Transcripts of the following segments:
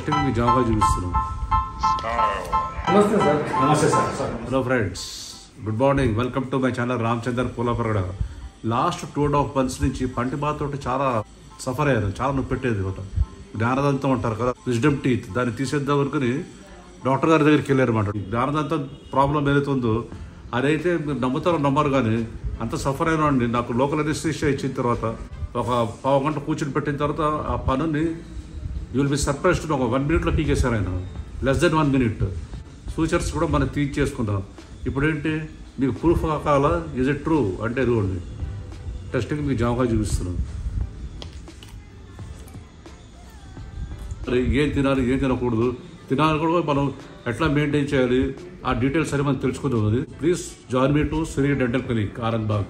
అంటే మీకు జాబా చూపిస్తున్నాం నమస్తే సార్ నమస్తే sir sir hello friends good morning welcome to my channel Ramachandar Pulaparagada last two and half months నుంచి పంటి బాధతో చాలా సఫర్ అయ్యారు చాలా నొప్పి పెట్టేది ఒకటి జ్ఞానదంతం అంటారు కదా విజ్డమ్ టీత్ దాన్ని తీసేద్దాం అనుకుని డాక్టర్ గారి దగ్గరికి వెళ్ళారు అనమాట జ్ఞానదంతం ప్రాబ్లం ఏదైతే ఉందో అదైతే మీరు నమ్ముతారో నమ్మరు కానీ అంత సఫర్ అయినా అండి నాకు లోకల్ అనెస్థీషియా ఇచ్చిన తర్వాత ఒక పావు గంట కూర్చుని పెట్టిన తర్వాత ఆ పనుని యూ విల్ బి సర్ప్రైజ్డ్ ఒక వన్ మినిట్లో పీకేశారు ఆయన less than one minute sutures కూడా మనం తీర్చి చేసుకున్నాం ఇప్పుడు ఏంటి మీకు ప్రూఫ్ కావాలా ఇజ్ ఇట్ ట్రూ అంటే ఇదిగోండి టెస్టింగ్ మీకు జామకాయ చూపిస్తున్నాం మరి ఏం తినాలి ఏం తినకూడదు తినాలి కూడా మనం ఎట్లా మెయింటైన్ చేయాలి ఆ డీటెయిల్స్ అని మనం తెలుసుకుందాం అది please join me to Shri dental clinic Anand Bagh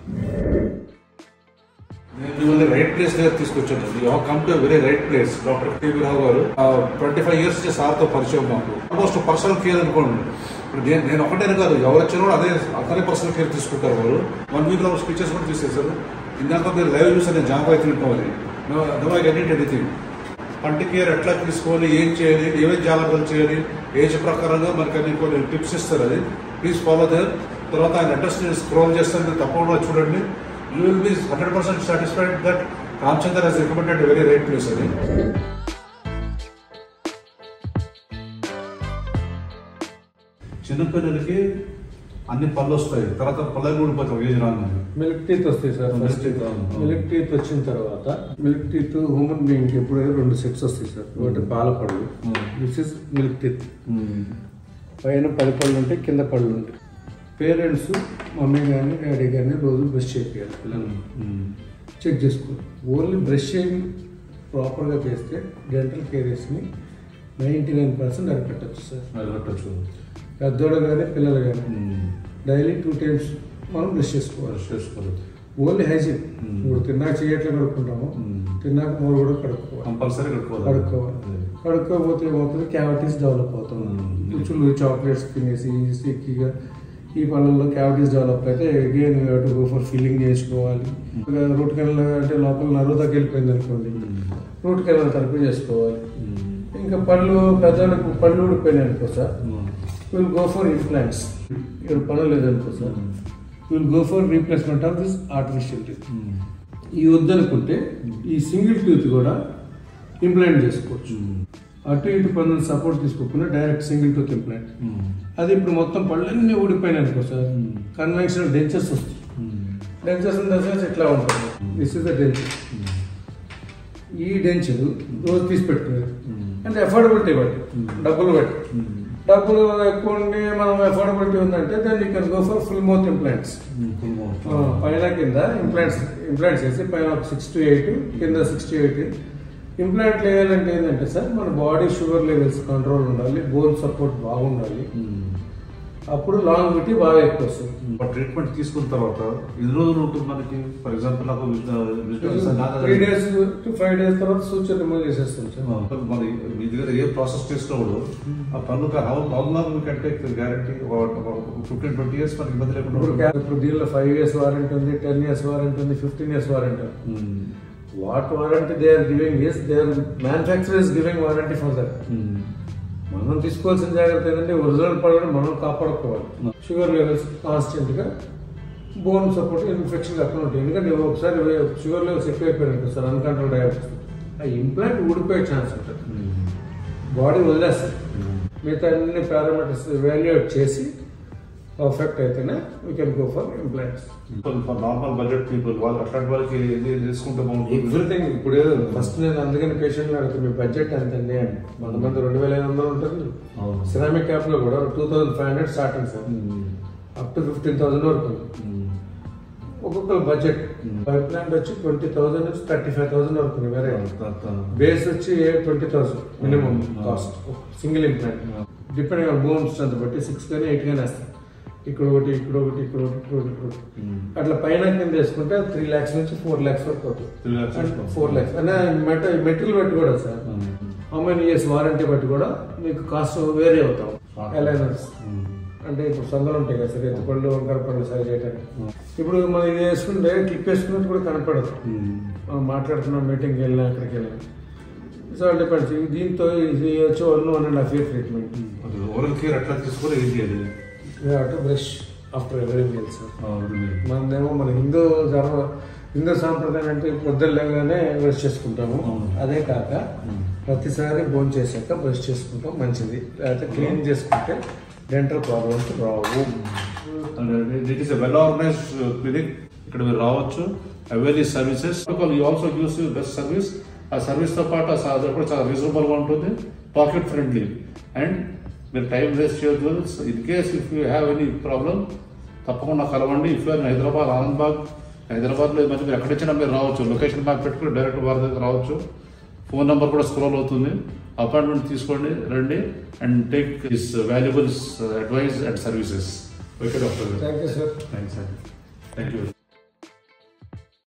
నేను మిమ్మల్ని రైట్ ప్లేస్ దగ్గర తీసుకొచ్చాను you have come to very right place doctor TV Rao garu twenty five years నుంచి సార్తో పరిచయం మాకు ఆల్మోస్ట్ పర్సనల్ కేర్ అనుకోండి ఇప్పుడు నేను నేను ఒకటే కాదు ఎవరు వచ్చినా కూడా అదే అతనే పర్సనల్ కేర్ తీసుకుంటారు వారు వన్ వీక్ లో స్పీచెస్ కూడా తీసేశారు ఇందాక మీరు లైవ్ చూసాను నేను జాబ్ అవుతుంటాం అది నో ఐ గెట్ ఎనీథింగ్ పంట కేర్ ఎట్లా తీసుకోవాలి ఏం చేయాలి ఏమేమి జాగ్రత్తలు చేయాలి ఏజ్ ప్రకారంగా మనకి అన్ని కొన్ని టిప్స్ ఇస్తారు అది ప్లీజ్ ఫాలో దర్ తర్వాత ఆయన అడ్రస్ నేను స్క్రోల్ చేస్తాను తప్పకుండా చూడండి you will be hundred percent satisfied that Ramachandra he's recommended very right place అది చిన్నపిల్లలకి అన్ని పళ్ళు వస్తాయి తర్వాత పళ్ళు ఊడిపోతాం ఏజ్ రాగానే మిల్క్ టీత్ వస్తాయి సార్ Milk ఫస్ట్ teeth, అవును. మిల్క్ టీత్ వచ్చిన తర్వాత మిల్క్ టీత్ హ్యూమన్ బీయింగ్ ఎప్పుడైనా రెండు సెట్స్ వస్తాయి సార్ ఒకటి పాల పళ్ళు Hmm. This is milk teeth పైన పది పళ్ళు ఉంటాయి కింద పళ్ళు ఉంటాయి పేరెంట్స్ మమ్మీ కానీ డాడీ కానీ రోజు బ్రష్ చేయాలి పిల్లల్ని చెక్ చేసుకోవాలి ఓన్లీ బ్రషింగ్ ప్రాపర్గా చేస్తే డెంటల్ కేరియస్ని నైంటీ నైన్ పర్సెంట్ అరిపెట్టచ్చు సార్ పెద్దోడు కానీ పిల్లలు కానీ డైలీ టూ టైమ్స్ మనం బ్రష్ చేసుకోవాలి చేసుకోవాలి ఓన్లీ హైజీన్ Hmm. ఇప్పుడు తిన్నాక చేయట్లే కడుక్కుంటాము Hmm. తిన్నాక మూడు కూడా కడుక్కోవాలి కంపల్సరీ కట్టుకోవాలి కడుక్కోవాలి కడుక్కోకపోతే ఏమవుతుంది క్యావిటీస్ డెవలప్ అవుతుంది Hmm. రుచులు చాక్లెట్స్ తినేసి స్టిక్కీగా ఈ పళ్ళల్లో క్యావిటీస్ డెవలప్ అయితే again to go for filling చేసుకోవాలి రూట్ కెనల్ అంటే లోపల నరువు దగ్గర వెళ్ళిపోయింది అనుకోండి రూట్ కెనల్ తరపు చేసుకోవాలి ఇంకా పళ్ళు పెద్దవాళ్ళకి పళ్ళు ఊడిపోయినాయి అనుకో sir will go for implants ఇక్కడ పనులు లేదనుకో sir will go for replacement of this artificial teeth ఈ వద్దనుకుంటే ఈ సింగిల్ టూత్ కూడా ఇంప్లాంట్ చేసుకోవచ్చు అటు ఇటు పనులు సపోర్ట్ తీసుకోకుండా డైరెక్ట్ సింగిల్ టూత్ ఇంప్లాంట్ అది ఇప్పుడు మొత్తం పళ్ళన్నీ ఊడిపోయినాయి అనుకో సార్ కన్వెన్షనల్ డెంచర్స్ వస్తాయి డెంచర్స్ ఇన్ ద సెన్స్ ఇట్లా ఉంటుంది దిస్ ఇస్ ద డెంచర్ ఈ డెంచర్ రోజు తీసి పెట్టుకునేది అంటే అఫోర్డబిలిటీ బట్టి డబ్బులు బట్టి డబ్బులు ఎక్కువ ఉండి మనం అఫోర్డబిలిటీ ఉందంటే దాన్ని ఇక్కడ go for full mouth implants పైన కింద ఇంప్లాంట్స్ ఇంప్లాంట్స్ చేసి పైన ఒక సిక్స్ టు ఎయిట్ కింద సిక్స్ టు ఎయిట్ ఇంప్లాంట్ వేయాలంటే ఏంటంటే సార్ మన బాడీ షుగర్ లెవెల్స్ కంట్రోల్ ఉండాలి బోన్ సపోర్ట్ బాగుండాలి అప్పుడు లాంగిటీ బాగా ఎక్కువ వస్తుంది ట్రీట్మెంట్ తీసుకున్న తర్వాత ఎన్ని రోజులు ఉంటుంది మనకి ఫర్ ఎగ్జాంపుల్ నాకు three days to five days తర్వాత సూచన రిమూవ్ చేసేస్తాం సార్ మరి మీ దగ్గర ఏ ప్రాసెస్ చేసినప్పుడు ఆ పనులు how how long we can take guarantee fifteen twenty years మనకి ఇబ్బంది లేకుండా ఇప్పుడు ఉంటుంది. క్యా- ఇప్పుడు దీనిలో ఫైవ్ ఇయర్స్ వారంటీ ఉంది టెన్ ఇయర్స్ వారంటీ ఉంది ఫిఫ్టీన్ ఇయర్స్ వారంటీ ఉంది Mm. What warranty they are giving is they are manufacture is giving warranty for that Mm. మనం తీసుకోవాల్సిన జాగ్రత్త ఏంటంటే ఒరిజినల్ పళ్ళని మనం కాపాడుకోవాలి షుగర్ లెవెల్స్ కాన్స్టెంట్ గా బోన్ సపోర్ట్ ఇన్ఫెక్షన్ కాకుండా ఉంటాయి ఎందుకంటే ఒకసారి షుగర్ లెవెల్స్ ఎక్కువైపోయినాయి సార్ అన్కంట్రోల్ డయాబెటీస్ ఆ ఇంప్లాంట్ ఊడిపోయే ఛాన్స్ ఉంటుంది Mm. బాడీ వదిలేస్తుంది మిగతా అన్ని పారామీటర్స్ వాల్యుయేట్ చేసి పర్ఫెక్ట్ అయితేనే we can go for implants for normal budget people వాళ్ళు అట్లాంటి వాళ్ళకి ఏది తీసుకుంటే బాగుంటుంది ఎవ్రీథింగ్ ఇప్పుడు ఫస్ట్ నేను అందుకని పేషెంట్ అడుగుతాను మీ బడ్జెట్ ఎంత అండి అని కొంతమంది రెండు వేల ఐదు వందలు ఉంటుంది అవును. సిరామిక్ క్యాప్ లో కూడా two thousand five hundred starting sir Mm. Up to fifteen thousand వరకు ఉంది. Mm. ఒక్కొక్కరు బడ్జెట్ పైప్ ప్లాంట్ వచ్చి ట్వంటీ థౌసండ్ నుంచి థర్టీ ఫైవ్ థౌసండ్ వరకు ఉంది వేరే తర్వాత బేస్ వచ్చి twenty thousand minimum Mm. Cost single implant depending on bone strength బట్టి సిక్స్ కానీ ఎయిట్ కానీ వేస్తాం ఇక్కడ ఒకటి ఇక్కడ ఒకటి ఇక్కడ ఒకటి ఇక్కడ ఒకటి ఇక్కడ ఒకటి Mm. అట్లా పైన కింద వేసుకుంటే త్రీ ల్యాక్స్ నుంచి ఫోర్ ల్యాక్స్ వరకు అవుతుంది Three lakhs వరకు. ఫోర్ ల్యాక్స్ అంటే మెట మెటీరియల్ బట్టి కూడా sir Mm. How many years warranty బట్టి కూడా మీకు కాస్ట్ వేరీ అవుతాం Ah. Aligners Mm. అంటే ఇప్పుడు సందులు ఉంటాయి కదా సార్ ఎత్తు పళ్ళు వంకర పళ్ళు సరి చేయడానికి Mm. ఇప్పుడు మనం ఇది వేసుకుంటే క్లిప్ వేసుకున్నట్టు కూడా కనపడదు Mm. మనం మాట్లాడుతున్నాం మీటింగ్కి వెళ్ళినా అక్కడికి వెళ్ళినా ఇట్స్ ఆల్ డిపెండ్స్ దీంతో ఇది వచ్చి one one and half year treatment oral care ఎట్లా తీసుకొని ఏం చేయాలి to brush after every meal sir మనదేమో మన హిందూ ధర్మ హిందూ సాంప్రదాయం అంటే పొద్దున్న లేగానే బ్రష్ చేసుకుంటాము అవును. అదే కాక ప్రతిసారి భోజనం చేశాక బ్రష్ చేసుకుంటాం మంచిది లేకపోతే క్లీన్ చేసుకుంటే డెంటల్ ప్రాబ్లమ్స్ రావు it is well organise clinic ఇక్కడ మీరు రావచ్చు avail services you also gives you best service ఆ సర్వీస్ తో పాటు ఆ సా- అది కూడా చాలా రీజనబుల్ గా ఉంటుంది పాకెట్ ఫ్రెండ్లీ అండ్ మీరు టైం వేస్ట్ చేయొద్దు in case if you have any problem తప్పకుండా కలవండి ఇఫ్ యూఆర్ హైదరాబాద్ ఆనంద్బాగ్ హైదరాబాద్ లో మధ్య మీరు ఎక్కడిచ్చినా మీరు రావచ్చు లొకేషన్ మ్యాప్ పెట్టుకుని డైరెక్ట్ వారి దగ్గర రావచ్చు ఫోన్ నెంబర్ కూడా స్క్రోల్ అవుతుంది అపాయింట్మెంట్ తీసుకోండి రండి and take this valuables advice and services okay doctor thank you sir thanks అండి థ్యాంక్ యూ